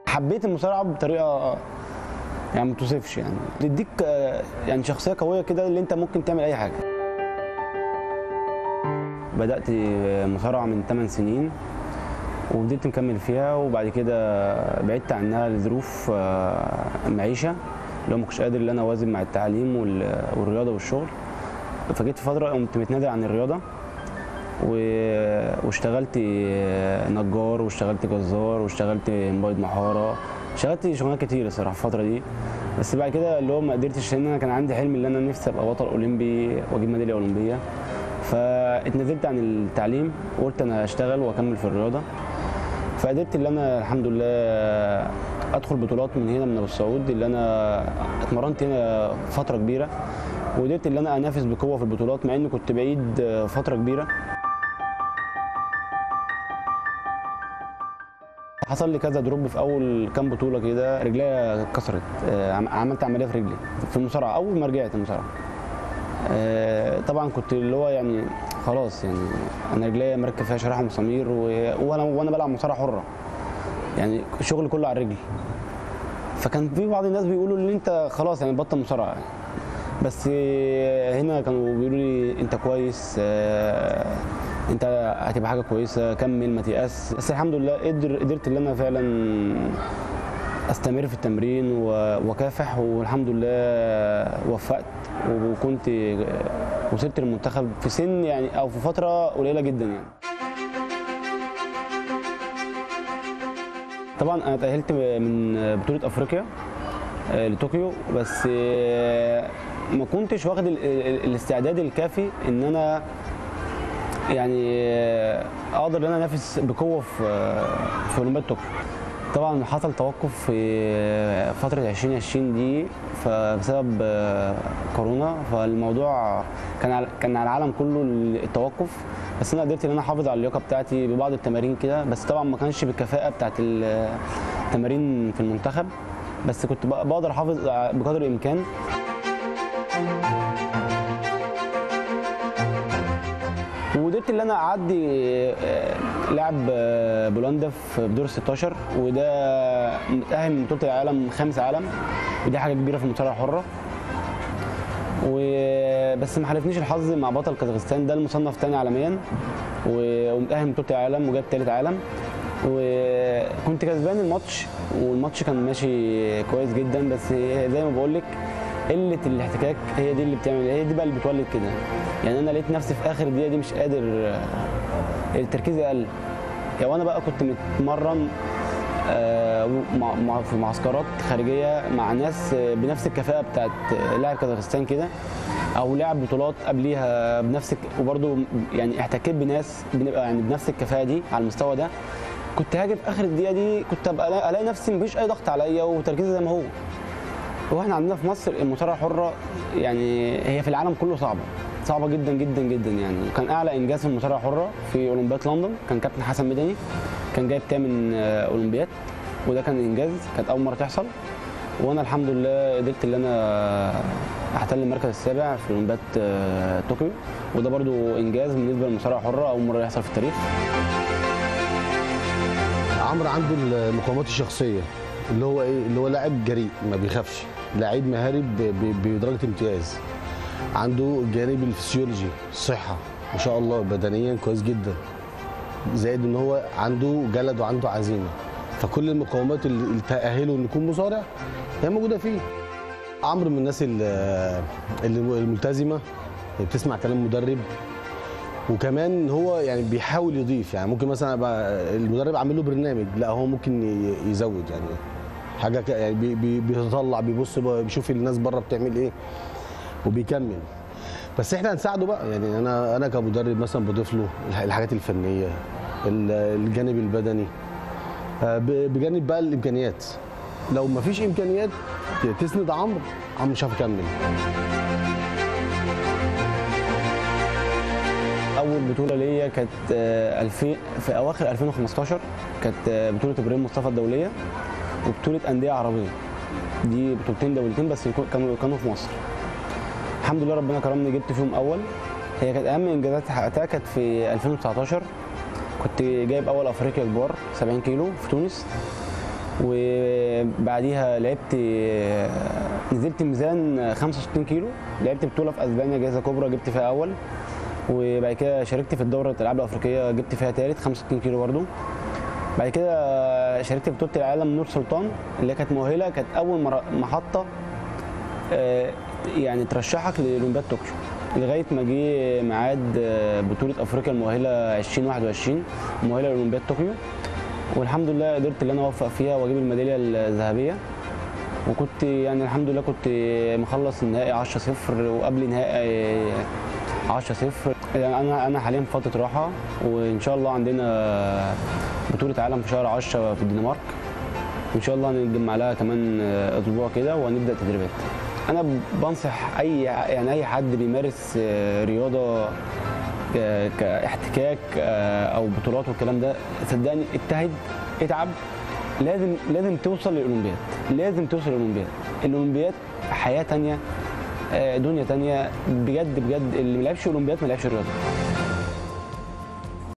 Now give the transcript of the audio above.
حبيت المصارعه بطريقه يعني ما توصفش يعني تديك آه، يعني شخصيه قويه كده اللي انت ممكن تعمل اي حاجه بدات مصارعه من 8 سنين وفضلت مكمل فيها وبعد كده بعدت عنها لظروف آه، معيشه اللي هو ما كنتش قادر ان انا اوازن مع التعليم وال- والرياضه والشغل فجيت في فتره قمت متنازل عن الرياضه و- واشتغلت نجار واشتغلت جزار واشتغلت مبيض محاره اشتغلت شغلانات كتير الصراحه في الفتره دي بس بعد كده اللي هو ما قدرتش لان انا كان عندي حلم ان انا نفسي ابقى بطل اولمبي واجيب ميداليه اولمبيه فاتنازلت عن التعليم وقلت انا اشتغل واكمل في الرياضه فقدرت ان انا الحمد لله ادخل بطولات من هنا من ابو السعود اللي انا اتمرنت هنا فتره كبيره وقدرت ان انا انافس بقوه في البطولات مع اني كنت بعيد فتره كبيره حصل لي كذا دروب في اول كام بطوله كده رجليا اتكسرت آه، عم- عملت عمليه في رجلي في المصارعه اول ما رجعت المصارعه آه، طبعا كنت اللي هو يعني خلاص يعني انا رجليا مركب فيها شرايح ومسامير و- وانا وانا بلعب مصارعه حره يعني الشغل كله على الرجل فكان في بعض الناس بيقولوا ان انت خلاص يعني بطل مصارعه بس آه، هنا كانوا بيقولوا لي انت كويس آه، انت هتبقى حاجه كويسه كمل ما تيأس بس الحمد لله قدر قدرت ان انا فعلا استمر في التمرين و- واكافح والحمد لله وفقت وكنت وصلت للمنتخب في سن يعني او في فتره قليله جدا يعني طبعا انا تاهلت من بطوله افريقيا آه، لطوكيو بس آه، ما كنتش واخد ال- ال- الاستعداد الكافي ان انا يعني آه، اقدر ان انا انافس بقوه في في اولمبياد طوكيو طبعا حصل توقف في فتره 2020 دي فبسبب آه، كورونا فالموضوع كان على كان على العالم كله التوقف بس انا قدرت ان انا احافظ على اللياقه بتاعتي ببعض التمارين كده بس طبعا ما كانش بالكفاءه بتاعت التمارين في المنتخب بس كنت بق- بقدر احافظ بقدر الامكان وقدرت ان انا اعدي آه، لاعب آه، بولندا في دور 16 وده متاهل من بطوله العالم خامس عالم ودي حاجه كبيره في المصارعه الحره وبس ما حالفنيش الحظ مع بطل كازاخستان ده المصنف تاني عالميا و- ومتاهل من بطوله العالم وجاب تالت عالم وكنت كسبان الماتش والماتش كان ماشي كويس جدا بس زي ما بقول لك قله الاحتكاك هي دي اللي بتعمل هي دي بقى اللي بتولد كده يعني انا لقيت نفسي في اخر دقيقه دي مش قادر التركيز قل يعني وانا بقى كنت متمرن آه، مع- مع- في معسكرات خارجيه مع ناس آه، بنفس الكفاءه بتاعت لاعب كازاخستان كده او لاعب بطولات قبليها بنفس الك- وبرضه يعني احتكيت بناس بنبقى يعني بنفس الكفاءه دي على المستوى ده كنت هاجي في اخر الدقيقه دي كنت ابقى الاقي ألاقي نفسي مفيش اي ضغط عليا وتركيزي زي ما هو واحنا عندنا في مصر المصارعه الحره يعني هي في العالم كله صعبه صعبه جدا جدا جدا يعني كان اعلى انجاز في المصارعه الحره في اولمبياد لندن كان كابتن حسن مدني كان جايب تامن آه، اولمبياد وده كان انجاز كانت اول مره تحصل وانا الحمد لله قدرت ان انا احتل المركز السابع في اولمبياد آه، طوكيو وده برضو انجاز بالنسبه للمصارعه الحره اول مره يحصل في التاريخ عمرو عنده المقاومات الشخصيه اللي هو ايه اللي هو لاعب جريء ما بيخافش لاعب مهاري ب- ب- بدرجه امتياز عنده الجانب الفسيولوجي الصحه ما شاء الله بدنيا كويس جدا زائد ان هو عنده جلد وعنده عزيمه فكل المقومات اللي اللي تاهله انه يكون مصارع هي موجوده فيه عمرو من الناس اللي اللي الملتزمه اللي بتسمع كلام مدرب وكمان هو يعني بيحاول يضيف يعني ممكن مثلا أبقى المدرب عامل له برنامج لا هو ممكن ي- يزود يعني حاجه ك- يعني بي- بي- بيتطلع بيبص ب- بيشوف الناس بره بتعمل ايه وبيكمل بس احنا هنساعده بقى يعني انا انا كمدرب مثلا بضيف له الح- الحاجات الفنيه ال- الجانب البدني آه، ب- بجانب بقى الامكانيات لو ما فيش امكانيات تسند عمرو عمرو مش هيعرف يكمل اول بطوله ليا كانت آه، 2000 في اواخر 2015 كانت آه، بطوله ابراهيم مصطفى الدوليه وبطوله انديه عربيه دي بطولتين دولتين بس يكون- كانوا كانوا في مصر الحمد لله ربنا كرمني جبت فيهم اول هي كانت اهم انجازات حققتها كانت في 2019 كنت جايب اول افريقيا كبار 70 كيلو في تونس وبعديها لعبت نزلت ميزان 65 كيلو لعبت بطوله في اسبانيا جائزه كبرى جبت فيها اول وبعد كده شاركت في الدوره الالعاب الافريقيه جبت فيها ثالث 65 كيلو برضو بعد كده شاركت في بطوله العالم نور سلطان اللي كانت مؤهله كانت اول مر- محطه آه، يعني ترشحك لاولمبياد طوكيو لغايه ما جه ميعاد آه، بطوله افريقيا المؤهله 2021 مؤهله لاولمبياد طوكيو والحمد لله قدرت ان انا اوفق فيها واجيب الميداليه الذهبيه وكنت يعني الحمد لله كنت مخلص النهائي 10 0 وقبل نهائي 10 0 يعني انا انا حاليا في فتره راحه وان شاء الله عندنا بطوله عالم في شهر 10 في الدنمارك وان شاء الله هنتجمع لها كمان اسبوع كده وهنبدا تدريبات انا بنصح اي يعني اي حد بيمارس رياضه ك- كاحتكاك او بطولات والكلام ده صدقني اجتهد اتعب لازم لازم توصل للاولمبياد لازم توصل للاولمبياد الاولمبياد حياه تانية آه، دنيا تانية بجد بجد اللي ما لعبش اولمبياد ما لعبش رياضه